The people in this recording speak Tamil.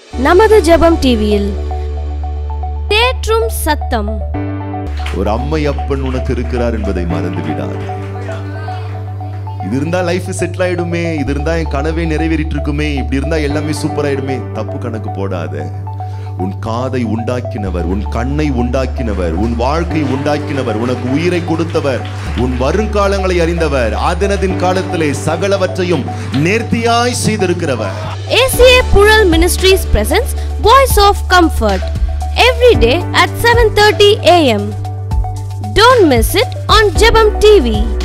நமது ஜெபம் டிவியில் தேற்றும் சத்தம் ஒரு அம்மை அப்பன் உனக்கு இருக்கிறார் என்பதை மறந்து விடாது இது இருந்தா லைஃப் செட்டில் ஆயிடுமே இது இருந்தா என் கனவே நிறைவேறிட்டு இருக்குமே இப்படி இருந்தா எல்லாமே சூப்பர் ஆயிடுமே தப்பு கணக்கு போடாத உன் காதை உண்டாக்கினவர் உன் கண்ணை உண்டாக்கினவர் உன் வாழ்க்கை உண்டாக்கினவர் உனக்கு உயிரை கொடுத்தவர் உன் வருங்காலங்களை அறிந்தவர் ஆதினத்தின் காலத்திலே சகலவற்றையும் நேர்த்தியாய் செய்திருக்கிறவர் ACA Pural Ministries presents Voice of Comfort every day at 7:30 a.m. Don't miss it on Jebam TV.